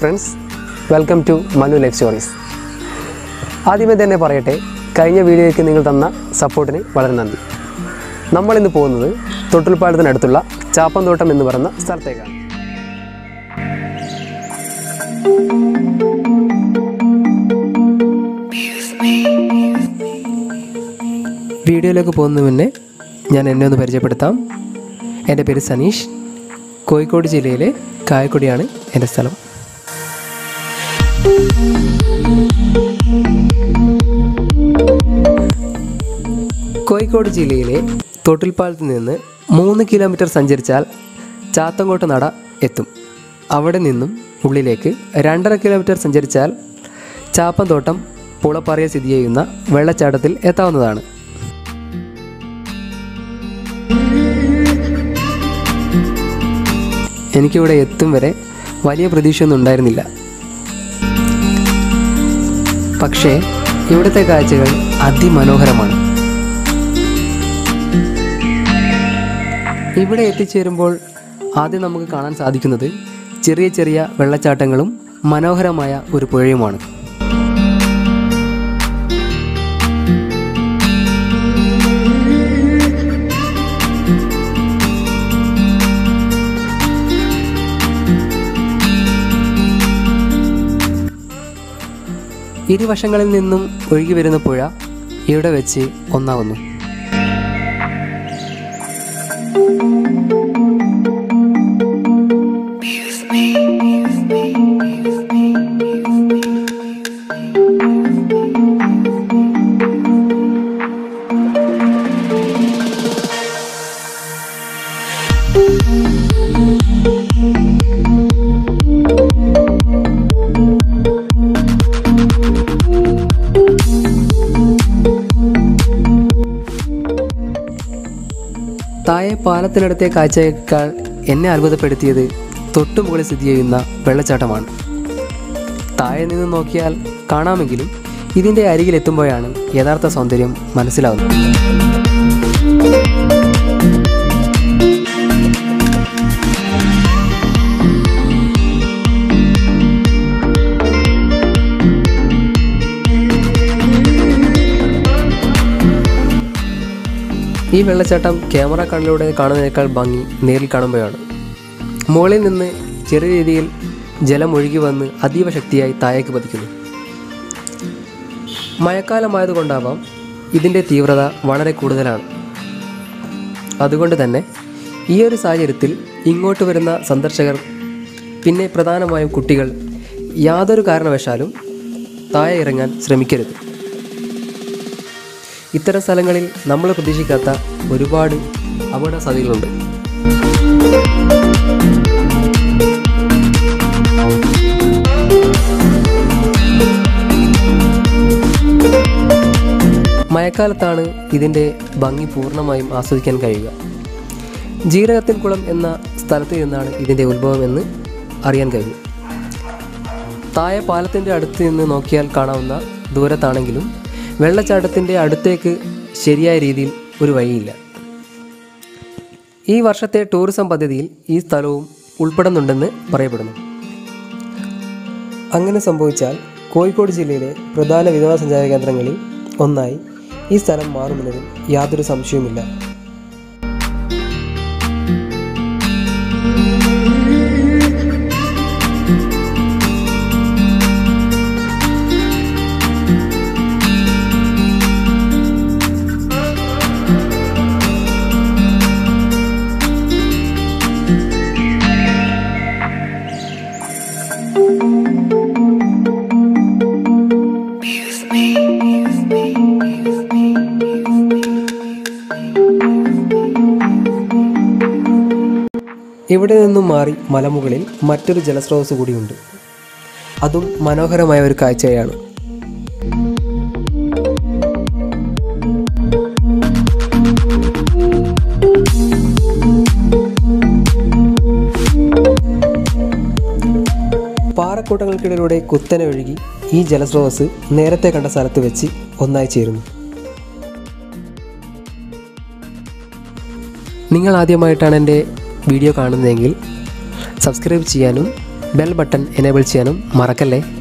friends welcome to Manu life stories ആദ്യമേ തന്നെ പറയട്ടെ കഴിഞ്ഞ വീഡിയോയ്ക്ക് നിങ്ങൾ തന്ന സപ്പോർട്ടിന് വളരെ നന്ദി നമ്മളിന്ന് പോകുന്നത് തൊട്ടിൽപ്പാലത്തിനടുത്തുള്ള ചാപ്പന്തോട്ടം എന്ന് പറയുന്ന സ്ഥലത്തേക്കാണ് വീഡിയോയിലേക്ക് പോകുന്നതിന് മുന്നേ ഞാൻ എന്നെ ഒന്ന് പരിചയപ്പെടുത്താം എൻ്റെ പേര് സനീഷ് കോഴിക്കോട് ജില്ലയിലെ കായക്കൊടിയാണ് എൻ്റെ സ്ഥലം കോഴിക്കോട് ജില്ലയിലെ തൊട്ടിൽപ്പാലത്ത് നിന്ന് മൂന്ന് കിലോമീറ്റർ സഞ്ചരിച്ചാൽ ചാത്തങ്കോട്ട് നട എത്തും അവിടെ നിന്നും ഉള്ളിലേക്ക് രണ്ടര കിലോമീറ്റർ സഞ്ചരിച്ചാൽ ചാപ്പന്തോട്ടം പുളപ്പറയ സ്ഥിതി ചെയ്യുന്ന വെള്ളച്ചാട്ടത്തിൽ എത്താവുന്നതാണ് എനിക്കിവിടെ എത്തും വരെ വലിയ പ്രതീക്ഷയൊന്നും ഉണ്ടായിരുന്നില്ല പക്ഷേ ഇവിടുത്തെ കാഴ്ചകൾ അതിമനോഹരമാണ് ഇവിടെ എത്തിച്ചേരുമ്പോൾ ആദ്യം നമുക്ക് കാണാൻ സാധിക്കുന്നത് ചെറിയ ചെറിയ വെള്ളച്ചാട്ടങ്ങളും മനോഹരമായ ഒരു പുഴയുമാണ് ഇരുവശങ്ങളിൽ നിന്നും ഒഴുകി വരുന്ന പുഴ ഇവിടെ വെച്ച് ഒന്നാകുന്നു താഴെ പാലത്തിനടുത്തെ കാഴ്ചയേക്കാൾ എന്നെ അത്ഭുതപ്പെടുത്തിയത് തൊട്ടുമുകളിൽ സ്ഥിതി ചെയ്യുന്ന വെള്ളച്ചാട്ടമാണ് താഴെ നിന്ന് നോക്കിയാൽ കാണാമെങ്കിലും ഇതിൻ്റെ അരികിലെത്തുമ്പോഴാണ് യഥാർത്ഥ സൗന്ദര്യം മനസ്സിലാവുന്നത് ഈ വെള്ളച്ചാട്ടം ക്യാമറ കണ്ണിലൂടെ കാണുന്നതിനേക്കാൾ ഭംഗി നേരിൽ കാണുമ്പോഴാണ് മുകളിൽ നിന്ന് ചെറിയ രീതിയിൽ ജലം ഒഴുകി വന്ന് അതീവ ശക്തിയായി താഴേക്ക് പതിക്കുന്നു മഴക്കാലമായതുകൊണ്ടാവാം ഇതിൻ്റെ തീവ്രത വളരെ കൂടുതലാണ് അതുകൊണ്ട് തന്നെ ഈ ഒരു സാഹചര്യത്തിൽ ഇങ്ങോട്ട് വരുന്ന സന്ദർശകർ പിന്നെ പ്രധാനമായും കുട്ടികൾ യാതൊരു കാരണവശാലും താഴെ ഇറങ്ങാൻ ശ്രമിക്കരുത് ഇത്തരം സ്ഥലങ്ങളിൽ നമ്മൾ പ്രതീക്ഷിക്കാത്ത ഒരുപാട് അപകട സാധ്യതകളുണ്ട് മഴക്കാലത്താണ് ഇതിൻ്റെ ഭംഗി പൂർണ്ണമായും ആസ്വദിക്കാൻ കഴിയുക ജീരകത്തിൻ കുളം എന്ന സ്ഥലത്ത് നിന്നാണ് ഇതിൻ്റെ ഉത്ഭവം എന്ന് അറിയാൻ കഴിഞ്ഞു താഴെ പാലത്തിൻ്റെ അടുത്ത് നിന്ന് നോക്കിയാൽ കാണാവുന്ന ദൂരത്താണെങ്കിലും വെള്ളച്ചാട്ടത്തിൻ്റെ അടുത്തേക്ക് ശരിയായ രീതിയിൽ ഒരു വഴിയില്ല ഈ വർഷത്തെ ടൂറിസം പദ്ധതിയിൽ ഈ സ്ഥലവും ഉൾപ്പെടുന്നുണ്ടെന്ന് പറയപ്പെടുന്നു അങ്ങനെ സംഭവിച്ചാൽ കോഴിക്കോട് ജില്ലയിലെ പ്രധാന വിനോദസഞ്ചാര കേന്ദ്രങ്ങളിൽ ഒന്നായി ഈ സ്ഥലം മാറുമെന്നതിൽ യാതൊരു സംശയവുമില്ല ഇവിടെ നിന്നും മാറി മലമുകളിൽ മറ്റൊരു ജലസ്രോതസ് കൂടിയുണ്ട് അതും മനോഹരമായ ഒരു കാഴ്ചയാണ് പാറക്കൂട്ടങ്ങൾക്കിടയിലൂടെ കുത്തനെ ഒഴുകി ഈ ജലസ്രോതസ് നേരത്തെ കണ്ട സ്ഥലത്ത് വെച്ച് ഒന്നായി ചേരുന്നു നിങ്ങൾ ആദ്യമായിട്ടാണ് എൻ്റെ വീഡിയോ കാണുന്നതെങ്കിൽ സബ്സ്ക്രൈബ് ചെയ്യാനും ബെൽ ബട്ടൺ എനേബിൾ ചെയ്യാനും മറക്കല്ലേ